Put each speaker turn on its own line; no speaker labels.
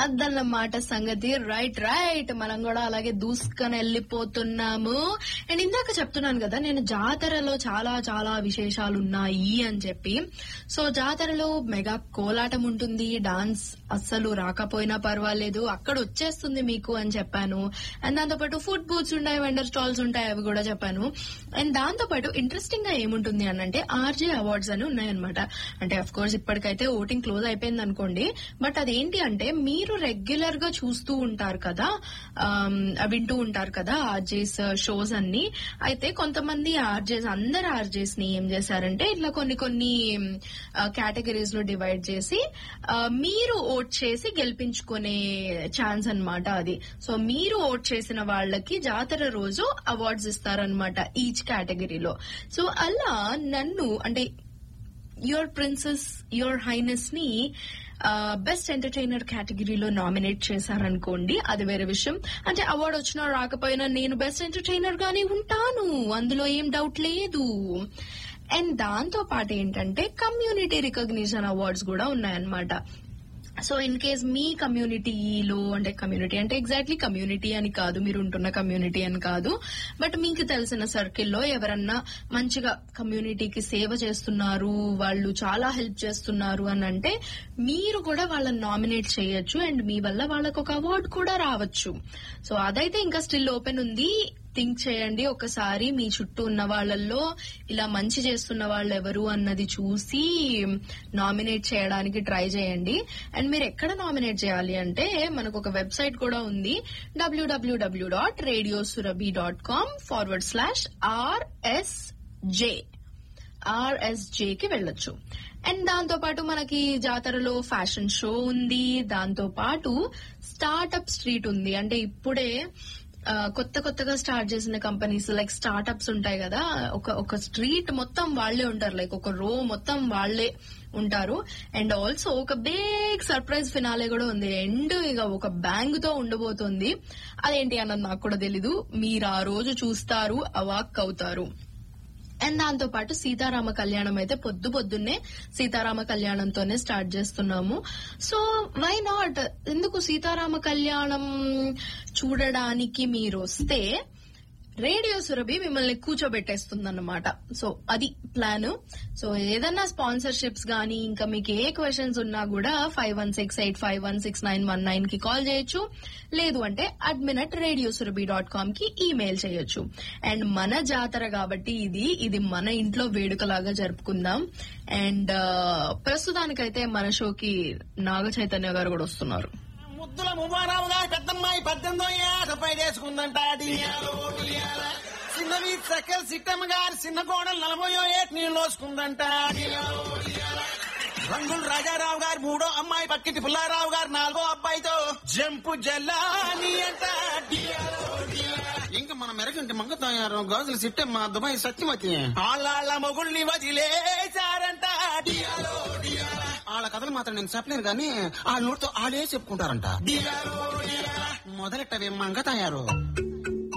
అదన్నమాట సంగతి right right మనం కూడా అలాగే దూసుకొని వెళ్ళిపోతున్నాము అండ్ ఇందాక చెప్తున్నాను కదా నేను జాతరలో చాలా చాలా విశేషాలు ఉన్నాయి అని చెప్పి సో జాతరలో మెగా కోలాటం ఉంటుంది డాన్స్ అస్సలు రాకపోయినా పర్వాలేదు అక్కడ వచ్చేస్తుంది మీకు అని చెప్పాను అండ్ దాంతోపాటు ఫుడ్ బూత్స్ ఉంటాయి వెండర్ స్టాల్స్ ఉంటాయి అవి కూడా చెప్పాను అండ్ దాంతోపాటు ఇంట్రెస్టింగ్ గా ఏముంటుంది అని అంటే ఆర్జే అవార్డ్స్ అని ఉన్నాయన్నమాట అంటే అఫ్ కోర్స్ ఇప్పటికైతే ఓటింగ్ క్లోజ్ అయిపోయింది అనుకోండి బట్ అదేంటి అంటే మీరు రెగ్యులర్ గా చూస్తూ ఉంటారు కదా ఆమ్, వింటూ ఉంటారు కదా ఆర్జేస్ షోస్ అన్ని అయితే కొంతమంది ఆర్జేస్ అందరు ఆర్జేస్ ని ఏం చేశారంటే ఇట్లా కొన్ని కొన్ని కేటగిరీస్ లో డివైడ్ చేసి ఆ, మీరు ఓట్ చేసి గెలిపించుకునే ఛాన్స్ అన్నమాట అది సో మీరు ఓట్ చేసిన వాళ్ళకి జాతర రోజు అవార్డ్స్ ఇస్తారనమాట ఈచ్ కేటగిరీలో సో అలా నన్ను అంటే యువర్ ప్రిన్సెస్ యువర్ హైనెస్ ని బెస్ట్ ఎంటర్టైనర్ కేటగిరీలో నామినేట్ చేశారనుకోండి అది వేరే విషయం అంటే అవార్డు వచ్చినా రాకపోయినా నేను బెస్ట్ ఎంటర్టైనర్ గానే ఉంటాను అందులో ఏం డౌట్ లేదు అండ్ దాంతో పాటు ఏంటంటే కమ్యూనిటీ రికగ్నిషన్ అవార్డ్స్ కూడా ఉన్నాయన్నమాట సో ఇన్ కేస్ మీ కమ్యూనిటీలో అంటే కమ్యూనిటీ అంటే ఎగ్జాక్ట్లీ కమ్యూనిటీ అని కాదు మీరు ఉంటున్న కమ్యూనిటీ అని కాదు బట్ మీకు తెలిసిన సర్కిల్లో ఎవరన్నా మంచిగా కమ్యూనిటీకి సేవ చేస్తున్నారు వాళ్ళు చాలా హెల్ప్ చేస్తున్నారు అని అంటే మీరు కూడా వాళ్ళని నామినేట్ చేయొచ్చు అండ్ మీ వల్ల వాళ్ళకు ఒక అవార్డు కూడా రావచ్చు సో అదైతే ఇంకా స్టిల్ ఓపెన్ ఉంది థింక్ చేయండి ఒకసారి మీ చుట్టూ ఉన్న వాళ్ళల్లో ఇలా మంచి చేస్తున్న వాళ్ళు ఎవరు అన్నది చూసి నామినేట్ చేయడానికి ట్రై చేయండి అండ్ మీరు ఎక్కడ నామినేట్ చేయాలి అంటే మనకు ఒక వెబ్సైట్ కూడా ఉంది W W W dot radio Surabhi dot com forward slash R S J R S J కి వెళ్ళొచ్చు అండ్ దాంతో పాటు మనకి జాతరలో ఫ్యాషన్ షో ఉంది దాంతో పాటు స్టార్ట్అప్ స్ట్రీట్ ఉంది అంటే ఇప్పుడే ఆ, కొత్త కొత్తగా స్టార్ట్ చేసిన కంపెనీస్ లైక్ స్టార్ట్అప్స్ ఉంటాయి కదా ఒక ఒక స్ట్రీట్ మొత్తం వాళ్లే ఉంటారు లైక్ ఒక రో మొత్తం వాళ్లే ఉంటారు అండ్ ఆల్సో ఒక బిగ్ సర్ప్రైజ్ ఫినాలే కూడా ఉంది ఎండ్ ఇక ఒక బ్యాంగ్ తో ఉండబోతుంది అదేంటి అన్నది నాకు కూడా తెలీదు మీరు ఆ రోజు చూస్తారు అవాక్ అవుతారు అండ్ దాంతో పాటు సీతారామ కళ్యాణం అయితే పొద్దు పొద్దున్నే సీతారామ కళ్యాణంతోనే స్టార్ట్ చేస్తున్నాము సో వై నాట్ ఎందుకు సీతారామ కళ్యాణం చూడడానికి మీరు వస్తే రేడియో సురభి మిమ్మల్ని కూర్చోబెట్టేస్తుంది అన్నమాట సో అది ప్లాన్ సో ఏదన్నా స్పాన్సర్షిప్స్ గానీ ఇంకా మీకు ఏ క్వశ్చన్స్ ఉన్నా కూడా five one six eight five one six nine one nine కి కాల్ చేయొచ్చు లేదు అంటే admin at radio Surabhi dot com కి ఈమెయిల్ చేయొచ్చు అండ్ మన జాతర కాబట్టి ఇది ఇది మన ఇంట్లో వేడుకలాగా జరుపుకుందాం అండ్ ప్రస్తుతానికైతే మన షోకి నాగ చైతన్య గారు కూడా వస్తున్నారు
ముద్దుల ముబారావు గారి పెద్దమ్మాయి పద్దెనిమిదో ఏట పైడేసుకుందంట డియాలో, డియాలో. చిన్నవి సకల్ సిట్టమ్మ గారి చిన్న కోడలు నలభయో ఏట నీళ్ళు లోసుకుందంట డియాలో, డియాలో. రంగులు రాజారావు గారు మూడో అమ్మాయి పక్కిటి పుల్లారావు గారు నాలుగో అబ్బాయితో జంపు జల్లాని అంట డియాలో, డియాలో. ఇంకా మన మెరగంటి మంగతాయారు గాజులు సిట్టమ్మ దుబాయ్ సత్యవతి ఆళ్ళ మొగుల్ని వదిలేశారంట డియాలో, డియాలో. వాళ్ళ కథలు మాత్రం నేను చెప్పలేను కానీ ఆ నోటితో ఆడే చెప్పుకుంటారంట మొదలెట్టవే మంగ తయారు